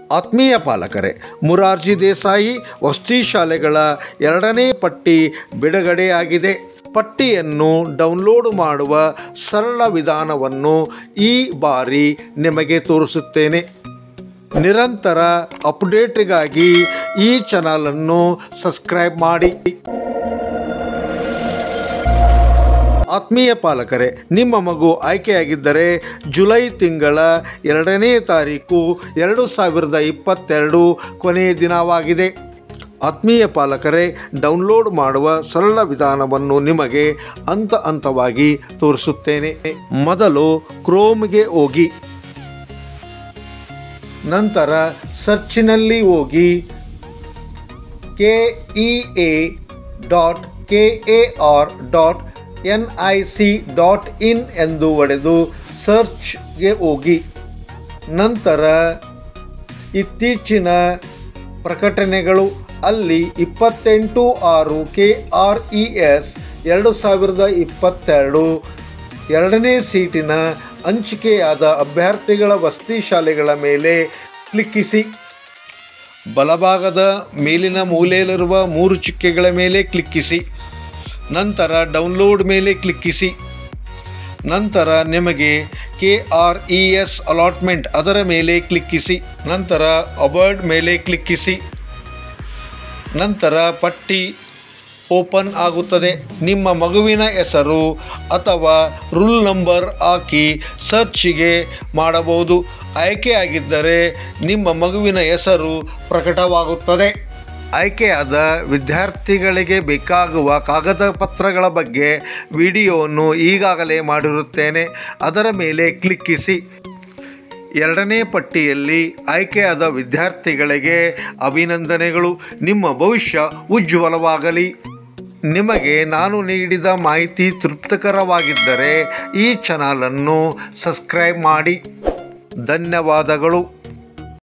ಆತ್ಮೀಯ ಪಾಲಕರೇ ಮುರಾರ್ಜಿ ದೇಸಾಯಿ ವಸತಿ ಶಾಲೆಗಳ ಎರಡನೇ ಪಟ್ಟಿ ಬಿಡುಗಡೆಯಾಗಿದೆ ಪಟ್ಟಿಯನ್ನು ಡೌನ್ಲೋಡ್ ಮಾಡುವ ಸರಳ ವಿಧಾನವನ್ನು ಈ ಬಾರಿ ನಿಮಗೆ ತೋರಿಸುತ್ತೇನೆ ನಿರಂತರ ಅಪ್ಡೇಟ್ಗಾಗಿ ಈ ಚಾನಲನ್ನು ಸಬ್ಸ್ಕ್ರೈಬ್ ಮಾಡಿ ಆತ್ಮೀಯ ಪಾಲಕರೇ ನಿಮ್ಮ ಮಗು ಆಯ್ಕೆಯಾಗಿದ್ದರೆ ಜುಲೈ ತಿಂಗಳ ಎರಡನೇ ತಾರೀಕು ಎರಡು ಸಾವಿರದ ಇಪ್ಪತ್ತೆರಡು ಕೊನೆಯ ದಿನವಾಗಿದೆ ಆತ್ಮೀಯ ಪಾಲಕರೇ ಡೌನ್ಲೋಡ್ ಮಾಡುವ ಸರಳ ವಿಧಾನವನ್ನು ನಿಮಗೆ ಹಂತ ಹಂತವಾಗಿ ತೋರಿಸುತ್ತೇನೆ ಮೊದಲು ಕ್ರೋಮ್ಗೆ ಹೋಗಿ ನಂತರ ಸರ್ಚಿನಲ್ಲಿ ಹೋಗಿ K E A dot K A R dot N I C dot in ಎಂದು ಹೊಡೆದು ಸರ್ಚ್ಗೆ ಹೋಗಿ ನಂತರ ಇತ್ತೀಚಿನ ಪ್ರಕಟಣೆಗಳು ಅಲ್ಲಿ ಇಪ್ಪತ್ತೆಂಟು ಆರು ಕೆ ಆರ್ ಇ ಎಸ್ ಎರಡು ಸಾವಿರದ ಇಪ್ಪತ್ತೆರಡು ಎರಡನೇ ಸೀಟಿನ ಹಂಚಿಕೆಯಾದ ಅಭ್ಯರ್ಥಿಗಳ ವಸತಿ ಶಾಲೆಗಳ ಮೇಲೆ ಕ್ಲಿಕ್ಕಿಸಿ ಬಲಭಾಗದ ಮೇಲಿನ ಮೂಲೆಯಲ್ಲಿರುವ ಮೂರು ಚುಕ್ಕೆಗಳ ಮೇಲೆ ಕ್ಲಿಕ್ಕಿಸಿ ನಂತರ ಡೌನ್ಲೋಡ್ ಮೇಲೆ ಕ್ಲಿಕ್ಕಿಸಿ ನಂತರ ನಿಮಗೆ K R E S allotment ಅದರ ಮೇಲೆ ಕ್ಲಿಕ್ಕಿಸಿ ನಂತರ ಅಬರ್ಡ್ ಮೇಲೆ ಕ್ಲಿಕ್ಕಿಸಿ ನಂತರ ಪಟ್ಟಿ ಓಪನ್ ಆಗುತ್ತದೆ ನಿಮ್ಮ ಮಗುವಿನ ಹೆಸರು ಅಥವಾ ರೂಲ್ ನಂಬರ್ ಹಾಕಿ ಸರ್ಚಿಗೆ ಮಾಡಬಹುದು ಆಯ್ಕೆಯಾಗಿದ್ದರೆ ನಿಮ್ಮ ಮಗುವಿನ ಹೆಸರು ಪ್ರಕಟವಾಗುತ್ತದೆ ಆಯ್ಕೆಯಾದ ವಿದ್ಯಾರ್ಥಿಗಳಿಗೆ ಬೇಕಾಗುವ ಕಾಗದ ಪತ್ರಗಳ ಬಗ್ಗೆ ವಿಡಿಯೋವನ್ನು ಈಗಾಗಲೇ ಮಾಡಿರುತ್ತೇನೆ ಅದರ ಮೇಲೆ ಕ್ಲಿಕ್ಕಿಸಿ ಎರಡನೇ ಪಟ್ಟಿಯಲ್ಲಿ ಆಯ್ಕೆಯಾದ ವಿದ್ಯಾರ್ಥಿಗಳಿಗೆ ಅಭಿನಂದನೆಗಳು ನಿಮ್ಮ ಭವಿಷ್ಯ ಉಜ್ವಲವಾಗಲಿ ನಿಮಗೆ ನಾನು ನೀಡಿದ ಮಾಹಿತಿ ತೃಪ್ತಿಕರವಾಗಿದ್ದರೆ ಈ ಚಾನಲನ್ನು ಸಬ್ಸ್ಕ್ರೈಬ್ ಮಾಡಿ ಧನ್ಯವಾದಗಳು